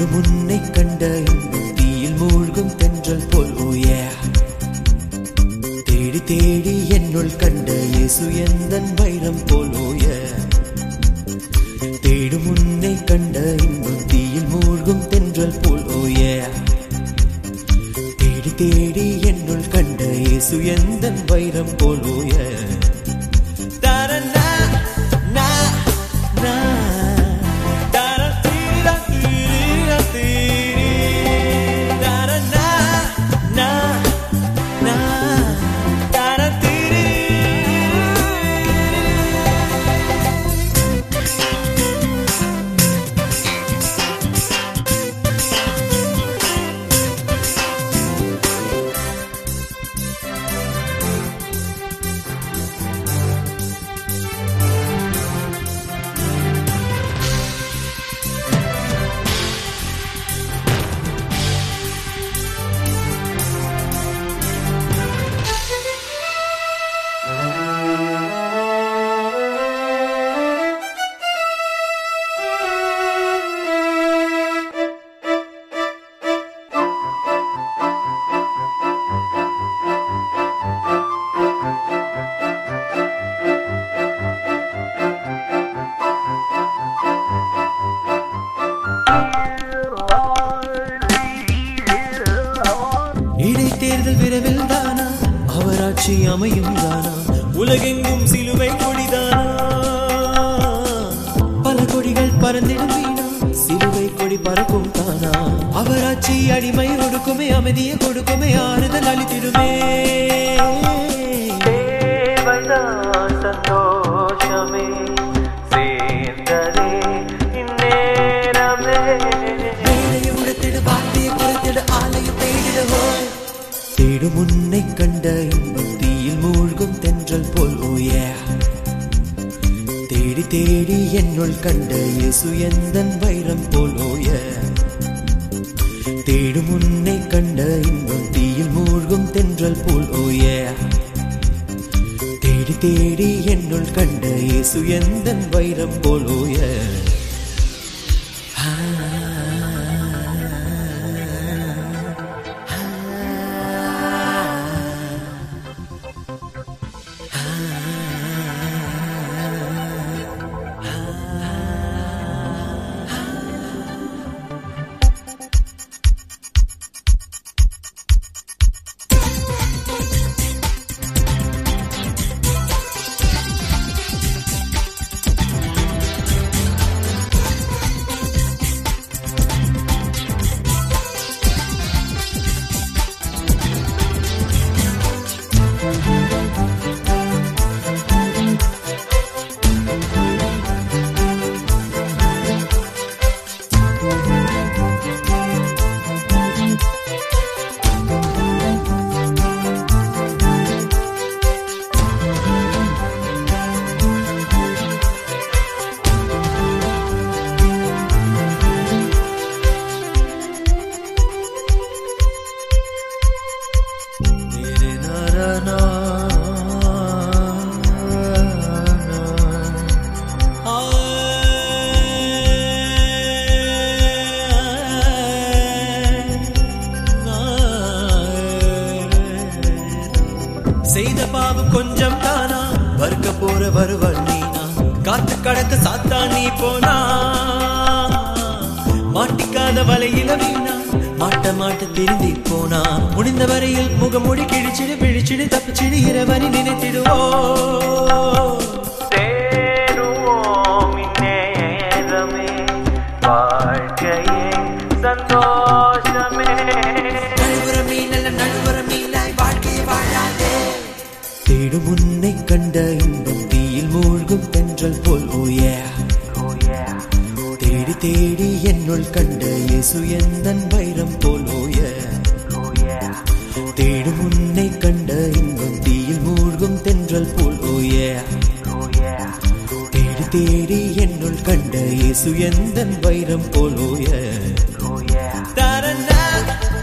தேடும் உன்னை கண்ட இன்பம் தீயில் மூழ்கும் தென்றல் போல் oh yeah தேடி தேடி என்னுள் கண்ட இயேசு எந்தன் வைரம் போல் oh yeah தேடும் உன்னை கண்ட இன்பம் தீயில் மூழ்கும் தென்றல் போல் oh yeah தேடி தேடி என்னுள் கண்ட இயேசு எந்தன் வைரம் போல் oh yeah தரநா நா நா தர தீர தீர தீரி தரநா நா நா தர தீரி இடைத்தேர்தல் விரைவில் தானா அவராட்சி அமையும் தானா உலகெங்கும் சிலுவை கொடிதானா பல கொடிகள் பறந்திடும் வீணா சிலுவை கொடி பறக்கும் தானா அவராட்சி அடிமை ஒடுக்குமே அமைதியை கொடுக்குமே ஆறுதல் அளித்திடுமே தேவதான் சந்தோஷமே சேர்ந்ததே இந்நேரமே வேலையை உடுத்திடு வார்த்தையை குறைத்திடு ஆலையும் தேடிடு ஹோய் தேடும் உன்னை கண்ட இன்பம் தீயில் மூழ்கும் தென்றல் போல் oh yeah தேடி தேடி என்னுள் கண்ட இயேசு எந்தன் வைரம் போல் oh yeah தேடும் உன்னை கண்ட இன்பம் தீயில் மூழ்கும் தென்றல் போல் oh yeah தேடி தேடி என்னுள் கண்ட இயேசு எந்தன் வைரம் போல் oh yeah तेरे नारा ना செய்த பாவம் கொஞ்சம் தானா வறுக்க போற வருவல் நீனா காத்து கடக்க சாத்தா நீ போனா மாட்டிக்காத வலையில வீணா மாட்ட மாட்ட திருந்தி போனா முடிந்த வரையில் முகமூடி கிழிச்சிடு பிழிச்சிடு தப்பிச்சிடு இரவரி நினைத்திடுவோ சேருவோம் இந்நேரமே வாழ்க்கையே சந்தோஷமே நழுவுற மீனல்ல நழுவுற மீனாய் வாழ்க்கையை வாழாதே தேடும் உன்னை கண்ட இன்பம் தீயில் மூழ்கும் தென்றல் போல் oh yeah Oh yeah. தேடி தேடி என்னுள் கண்ட இயேசு எந்தன் வைரம் போல் oh yeah Oh yeah. தேடும் உன்னை கண்ட இன்பம் தீயில் மூழ்கும் தென்றல் போல் oh yeah Oh yeah. தேடி தேடி என்னுள் கண்ட இயேசு எந்தன் வைரம் போல் oh yeah Oh yeah. தரநா